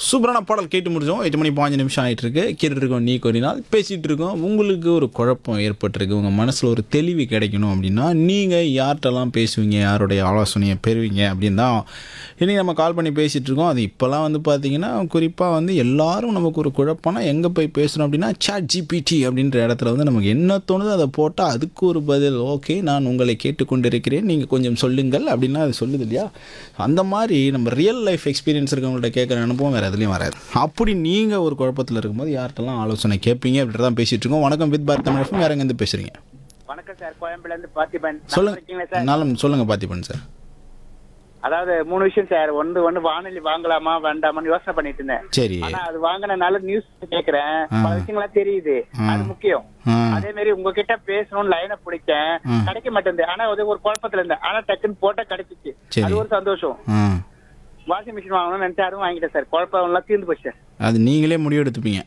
சூப்பரான பாடல் கேட்டு முடிச்சோம் எட்டு மணி பாஞ்சு நிமிஷம் ஆகிட்டு இருக்கு கேட்டுட்டு இருக்கோம் நீ நாள் பேசிகிட்டு இருக்கோம் உங்களுக்கு ஒரு குழப்பம் ஏற்பட்டிருக்கு உங்கள் மனசில் ஒரு தெளிவு கிடைக்கணும் அப்படின்னா நீங்கள் யார்கிட்டலாம் பேசுவீங்க யாருடைய ஆலோசனையை பெறுவீங்க அப்படின்னு தான் இனி நம்ம கால் பண்ணி பேசிகிட்டு இருக்கோம் அது இப்போல்லாம் வந்து பார்த்தீங்கன்னா குறிப்பாக வந்து எல்லாரும் நமக்கு ஒரு குழப்பம்னா எங்கே போய் பேசுகிறோம் அப்படின்னா chat ஜிபிடி அப்படின்ற இடத்துல வந்து நமக்கு என்ன தோணுதோ அதை போட்டால் அதுக்கு ஒரு பதில் ஓகே நான் உங்களை கேட்டுக்கொண்டிருக்கிறேன் நீங்கள் கொஞ்சம் சொல்லுங்கள் அப்படின்னா அது சொல்லுது இல்லையா அந்த மாதிரி நம்ம ரியல் லைஃப் எக்ஸ்பீரியன்ஸ் இருக்கவங்கள்ட்ட கேட்குற அனுபவம் வேறு எதுலேயும் வராது அப்படி நீங்கள் ஒரு குழப்பத்தில் இருக்கும்போது யார்கிட்டலாம் ஆலோசனை கேட்பீங்க அப்படின்றத தான் பேசிகிட்டு இருக்கோம் வணக்கம் வித் பாரத் தமிழ் வேறு எங்கேருந்து பேசுகிறீங்க வணக்கம் சார் கோயம்புல இருந்து பார்த்திபன் நல்லா சொல்லுங்க இருக்கீங்களா சார் நாளும் சொல்லுங்கள் பார்த்திபன் சார் அதாவது மூணு விஷயம் சார் ஒன்று ஒன்று வானொலி வாங்கலாமா வேண்டாமான்னு யோசனை பண்ணிட்டு இருந்தேன் சரி ஆனா அது வாங்கினனால நியூஸ் கேக்குறேன் பல விஷயங்கள்லாம் தெரியுது அது முக்கியம் ஆ அதே மாதிரி உங்ககிட்ட பேசணும்னு லைனை பிடிச்சேன் கிடைக்க மாட்டேங்குது ஆனா அது ஒரு குழப்பத்துல இருந்தேன் ஆனா டக்குன்னு போட்டா கிடைச்சிச்சு சரி. அது ஒரு சந்தோஷம் ஆ வாஷிங் மிஷின் வாங்கணும்னு நினைச்சு அதுவும் வாங்கிட்டேன் சார் குழப்பம் எல்லாம் தீர்ந்து போச்சு சார் அது நீங்களே முடிவு எடுத்துப்பீங்க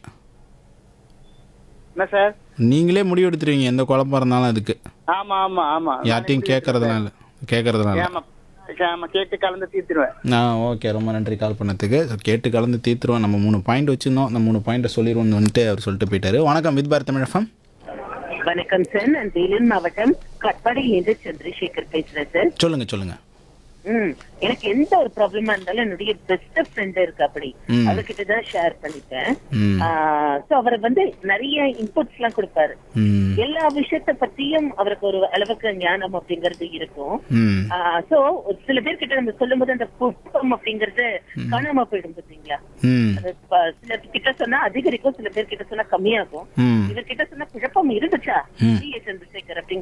என்ன சார் நீங்களே முடிவு எடுத்துருவீங்க எந்த குழப்பம் இருந்தாலும் அதுக்கு ஆமா ஆமா ஆமா யார்ட்டையும் கேட்கறதுனால கேட்கறதுனால ஆமா ஆமா கேட்டு கலந்து தீர்த்துருவேன் ஆ ஓகே ரொம்ப நன்றி கால் பண்ணதுக்கு So, கேட்டு கலந்து தீர்த்துருவோம் நம்ம மூணு பாயிண்ட் வச்சுருந்தோம் அந்த மூணு பாயிண்ட்டை சொல்லிடுவோம்னு வந்துட்டு அவர் சொல்லிட்டு போயிட்டாரு வணக்கம் வித் பாரத் தமிழ் FM. வணக்கம் சார் நான் வேலூர் மாவட்டம் கட்பாடியிலிருந்து சந்திரசேகர் பேசுறேன் சார் சொல்லுங்க சொல்லுங்க ம் எனக்கு எந்த ஒரு ப்ராப்ளமா இருந்தாலும் என்னுடைய பெஸ்ட் ஃப்ரெண்ட் இருக்கு அப்படி ம். அவர்கிட்ட தான் ஷேர் பண்ணிப்பேன் ம் சோ அவர் வந்து நிறைய இன்புட்ஸ் எல்லாம் கொடுப்பாரு ம் எல்லா விஷயத்த பத்தியும் அவருக்கு ஒரு அளவுக்கு ஞானம் அப்படிங்கறது இருக்கும் ம் சோ சில பேர்கிட்ட நம்ம சொல்லும் போது அந்த குப்பம் அப்படிங்கறது காணாம போயிடும் பாத்தீங்களா ம் அது ப- சில கிட்ட சொன்னா அதிகரிக்கும் சில பேர் கிட்ட சொன்னா கம்மியாகும் ம் இவர்கிட்ட சொன்னா குழப்பம் இருந்துச்சா ம். சி. எஸ். சந்திரசேகர் அப்படிங்கிற